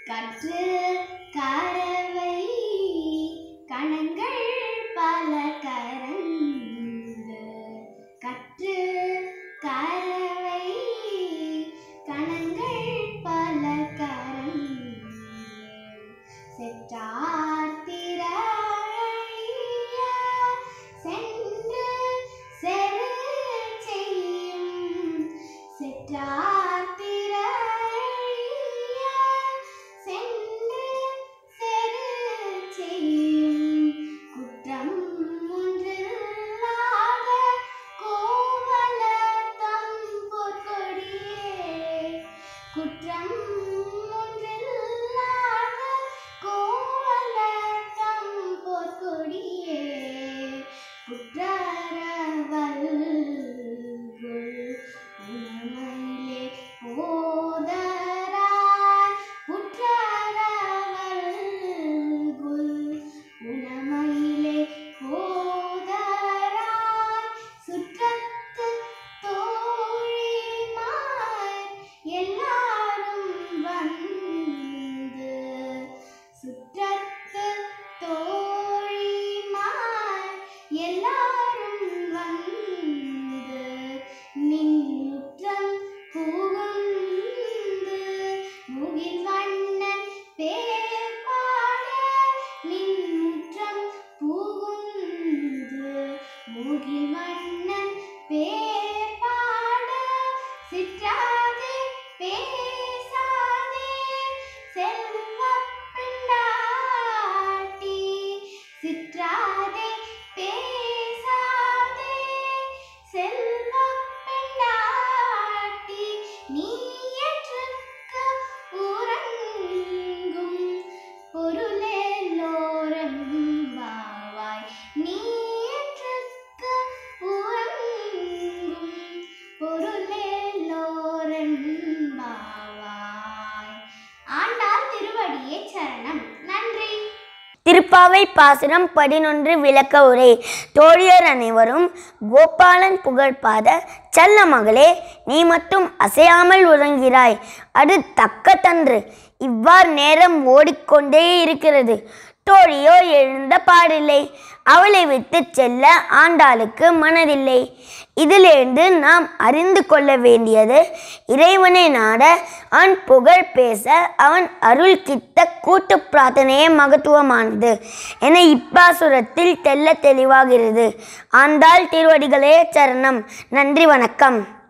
கற்று கரவை கணங்கள் பல கரந்து கற்று கரவை கணங்கள் பல கரந்து செற்றார் திரழிய சென்று செரு செய்யும் செற்றார் திரழிய சென்று செரு செய்யும் குற்றம் ஒன்றில்லாத கோவலத்தம் பொற்கொடியே குற்றம் ஒன்றில்லாத கோவலத்தம் பொற்கொடியே புற்றரவல்குள் உணமையிலே போதராய் புற்றரவல்குள் உணமையிலே போதராய் சுற்றத்து தோழிமார் எல்லாரும் வந்து சுற்றத்து தோழிமார் எல்லாரும் வந்து நின்றுற்றம் புகுந்து முகில் வண்ணன் பேர் பாட நின்றுற்றம் புகுந்து முகில் வண்ணன் பேர் பாட சிற்றாதே பேசாதே செல்வப் பெண்டாட்டி சிற்றாதே பேசாதே செல்வப் பெண்டாட்டி நீ ஏற்றுக்க உறங்கும் பொருளெல்லோரம் வாவாய் நீ ஏற்றுக்க உறங்கும் பொருளெல்லோரம் வாவாய் ஆண்டாள் திருவடியே சரணம் நன்றி திருப்பாவை பாசுரம் பதினொன்று விளக்க உரை தோழியர் அனைவரும் கோபாலன் புகழ்பாத செல்ல மகளே நீ மட்டும் அசையாமல் உறங்கிறாய் அது தக்கத்தன்று இவ்வாறு நேரம் ஓடிக்கொண்டே இருக்கிறது தோழியோ எழுந்த பாடில்லை அவளை விட்டு செல்ல ஆண்டாளுக்கு மனதில்லை இதிலிருந்து நாம் அறிந்து கொள்ள வேண்டியது இறைவனை நாட அவன் புகழ் பேச அவன் அருள் கிட்ட கூட்டு பிரார்த்தனையே மகத்துவமானது என இப்பாசுரத்தில் தெல்ல தெளிவாகிறது ஆண்டாள் திருவடிகளே சரணம் நன்றி வணக்கம்